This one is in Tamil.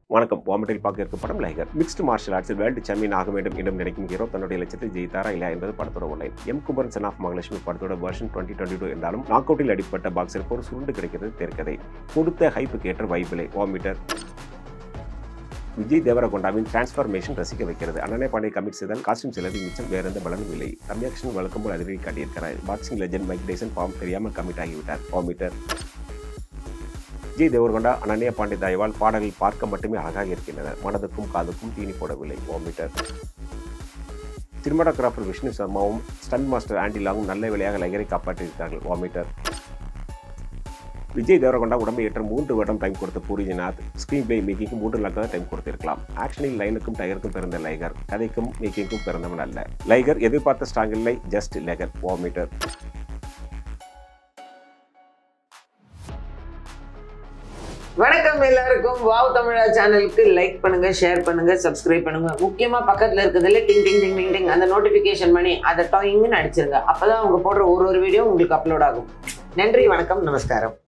வணக்கம் வாமிட்டில் பார்க்க இருக்க படம் லைகர் மிக்ஸ்டு மார்ஷல் ஆர்ட்ஸில் வேர்ல்டு சாம்பியன் ஆக வேண்டும் என்று நினைக்கும் ஹீரோ தன்னுடைய லட்சத்தை ஜெயித்தாரா இல்லையா என்பது படத்தோட உள்ளே M Kumaran son of Mahalakshmi படத்தோட வெர்ஷன் டுவெண்ட்டி டுவெண்ட்டி டூ என்றாலும் நாக் அவுட்டில் அடிப்பட்ட பாக்ஸருக்கு ஒரு சுருண்டு கிடைக்கிறது தெற்கதை கொடுத்த ஹைப்புக்கு ஏற்ற வைபிளை வாமிட்டர் விஜய் தேவரகொண்டாவின் டிரான்ஸ்ஃபர்மேஷன் ரசிக்க வைக்கிறது அண்ணனே பாண்டிய கமிட் செய்தால் காஸ்டியூம் செலவு மிச்சம் வேற எந்த பலனும் இல்லை ரம்யாக்ஷன் வழக்கம் போல் அதிரடி காட்டியிருக்கிறார் boxing legend Mike Tyson form தெரியாமல் கமிட் ஆகிவிட்டார் வாமிட்டர் விஜய் தேவர்கொண்டா அனன்யா பாண்டே தயவால் பாடல்கள் பார்க்க மட்டுமே அழகாக இருக்கின்றன மனதுக்கும் காதுக்கும் தீனி போடவில்லை வாமிட்டர் சினிமாட்டோகிராஃபர் விஷ்ணு சர்மாவும் ஸ்டன் மாஸ்டர் ஆண்டி லாங்கும் நல்ல வேலையாக லைகரை காப்பாற்றியிருக்கிறார்கள் வாமிட்டர் விஜய் தேவரகொண்டா உடம்பை ஏற்ற மூன்று வருடம் டைம் கொடுத்த பூரி ஜெகநாத் ஸ்க்ரீன் பிளே மேக்கிங்க்கு மூன்று லட்சம் டைம் கொடுத்திருக்கலாம் ஆக்ஷனில் லைனுக்கும் டயருக்கும் பிறந்த லைகர் கதைக்கும் மேக்கிங்க்கும் பிறந்தவன் அல்ல லைகர் எதிர்பார்த்த ஸ்ட்ராங் இல்லை ஜஸ்ட் லைகர் வாமிட்டர் வணக்கம் எல்லாருக்கும் வாவ் தமிழா சேனலுக்கு லைக் பண்ணுங்க ஷேர் பண்ணுங்க சப்ஸ்கிரைப் பண்ணுங்க முக்கியமா பக்கத்துல இருக்கிறதுல டிங் டிங் டிங் டிங் டிங் அந்த நோட்டிபிகேஷன் பண்ணி அதை டாயிங்னு அடிச்சிருங்க அப்பதான் அவங்க போடுற ஒரு ஒரு வீடியோ உங்களுக்கு அப்லோட் ஆகும் நன்றி வணக்கம் நமஸ்காரம்